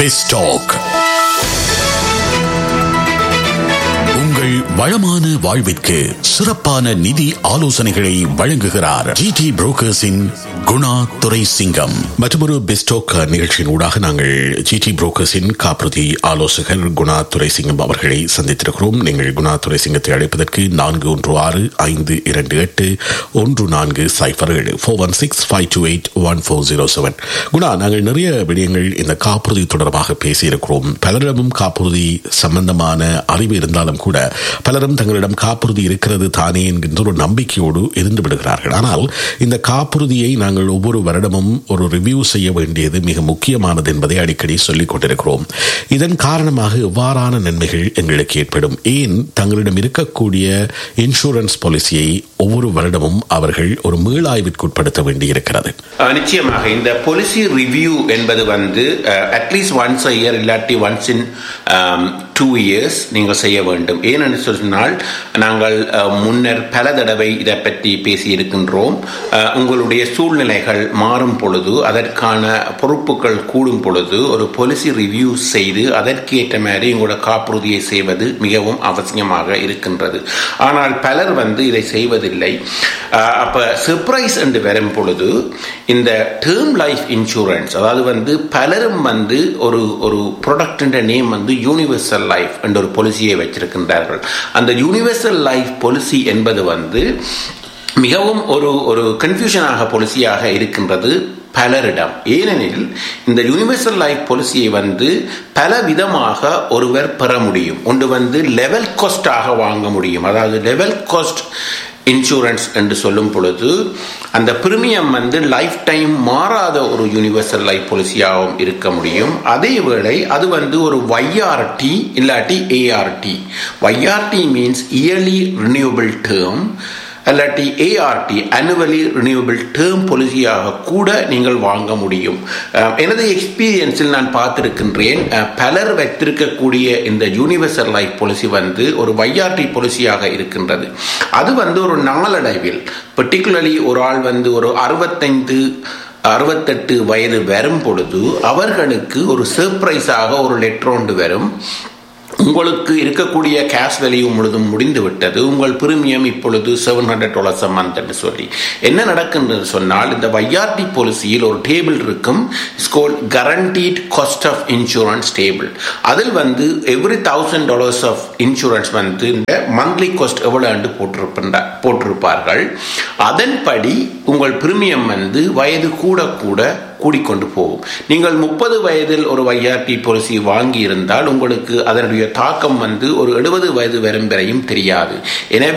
பெஸ்டாக் உங்கள் வளமான வாழ்விற்கு சிறப்பான நிதி ஆலோசனைகளை வழங்குகிறார் ஜிடி புரோக்கர்ஸின் குணா துரை சிங்கம் மற்றொரு பெஸ்டோக் நிகழ்ச்சியின் ஊடாக நாங்கள் ஜிடி புரோக்கர்ஸின் காப்புறுதி ஆலோசகர் குணா துரை சிங்கம் அவர்களை சந்தித்திருக்கிறோம் நீங்கள் குணா துரை சிங்கத்தை அழைப்பதற்கு நான்கு ஒன்று ஆறு ஐந்து இரண்டு எட்டு ஒன்று நான்கு சைஃபர் ஏழு four one six five two eight one four zero seven Guna நாங்கள் நிறைய விடயங்கள் இந்த காப்புறுதி தொடர்பாக பேசியிருக்கிறோம் பலரிடமும் காப்புறுதி சம்பந்தமான அறிவு இருந்தாலும் கூட பலரும் தங்களிடம் காப்புறுதி இருக்கிறது தானே என்கின்ற ஒரு நம்பிக்கையோடு இருந்து விடுகிறார்கள் ஆனால் இந்த காப்புறுதியை நாங்கள் ஒவ்வொரு வருடமும் ஒரு ரிவ்யூ செய்ய வேண்டியது மிக முக்கியமானது என்பதை அடிக்கடி சொல்லிக் கொண்டிருக்கிறோம் இதன் காரணமாக எவ்வாறான நன்மைகள் எங்களுக்கு ஏற்படும் ஏன் தங்களிடம் இருக்கக்கூடிய இன்சூரன்ஸ் பாலிசியை ஒவ்வொரு வருடமும் அவர்கள் ஒரு மீளாய்விற்குட்படுத்த வேண்டியிருக்கிறது அஹ் நிச்சயமாக இந்த பாலிசி ரிவ்யூ என்பது வந்து அட்லீஸ்ட் ஒன்ஸ் அ இயர் இல்லாட்டி ஒன்ஸ் இன் டூ இயர்ஸ் நீங்கள் செய்ய வேண்டும் ஏனென்று சொன்னால் நாங்கள் அஹ், முன்னர் பல தடவை இதை பற்றி பேசியிருக்கின்றோம் அஹ், உங்களுடைய சூழ்நிலைகள் மாறும் பொழுது அதற்கான பொறுப்புகள் கூடும் பொழுது ஒரு பாலிசி ரிவ்யூ செய்து அதற்கேற்ற மாதிரி உங்களோட காப்புறுதியை செய்வது மிகவும் அவசியமாக இருக்கின்றது ஆனால் பலர் வந்து இதை செய்வதில்லை அஹ், அப்ப சர்ப்ரைஸ் என்று வரும் பொழுது இந்த டேர்ம் லைஃப் இன்சூரன்ஸ் அதாவது வந்து பலரும் வந்து ஒரு ஒரு ப்ராடக்ட் நேம் வந்து யூனிவர்சல் லைஃப் என்ற ஒரு பாலிசியை வச்சிருக்கின்றார்கள் அந்த யூனிவர்சல் லைஃப் பாலிசி என்பது வந்து மிகவும் ஒரு ஒரு கன்ஃபியூஷனாக பாலிசியாக இருக்கின்றது பலரிடம் ஏனெனில் இந்த யூனிவர்சல் லைஃப் பாலிசியை வந்து பல விதமாக ஒருவர் பெற முடியும் ஒன்று வந்து லெவல் காஸ்டாக வாங்க முடியும் அதாவது லெவல் காஸ்ட் இன்சூரன்ஸ் என்று சொல்லும் பொழுது அந்த பிரீமியம் வந்து லைஃப் டைம் மாறாத ஒரு யூனிவர்சல் லைஃப் பாலிசியாகவும் இருக்க முடியும் அதே வேளை அது வந்து ஒரு ஒய்ஆர்டி இல்லாட்டி ART YRT means yearly renewable term அல்லாட்டி ஏஆர்டி அனுவலி ரினியூவபிள் டேர்ம் பாலிசியாக கூட நீங்கள் வாங்க முடியும் அஹ், எனது எக்ஸ்பீரியன்ஸில் நான் பார்த்திருக்கின்றேன் அஹ், பலர் வைத்திருக்கக்கூடிய இந்த யூனிவர்சல் லைஃப் பாலிசி வந்து ஒரு வைஆர்டி பாலிசியாக இருக்கின்றது அது வந்து ஒரு நாளடைவில் பர்டிகுலர்லி ஒரு ஆள் வந்து ஒரு அறுபத்தைந்து அறுபத்தெட்டு வயது வரும் பொழுது அவர்களுக்கு ஒரு சர்ப்ரைஸாக ஒரு லெட்டர் ஒன்று வரும் உங்களுக்கு இருக்கக்கூடிய கேஷ் வேல்யூ முழுதும் முடிந்து விட்டது உங்கள் பிரீமியம் இப்பொழுது செவன் ஹண்ட்ரட் டாலர்ஸ் மந்த் என்று சொல்லி என்ன நடக்கின்றது சொன்னால் இந்த வைஆர்டி பாலிசியில் ஒரு டேபிள் இருக்கும் ஸ்கோல் guaranteed cost of insurance table அதில் வந்து every thousand dollars of insurance வந்து இந்த மந்த்லி காஸ்ட் எவ்வளவு என்று போட்டிருப்பார் போட்டிருப்பார்கள் அதன்படி உங்கள் பிரீமியம் வந்து வயது கூட கூட கூடிக்கொண்டு போகும் நீங்கள் முப்பது வயதில் ஒரு வைஆர்டி பாலிசி வாங்கி இருந்தால் உங்களுக்கு அதனுடைய தாக்கம் வந்து ஒரு எழுபது வயது வரும் வரையும் தெரியாது எனவே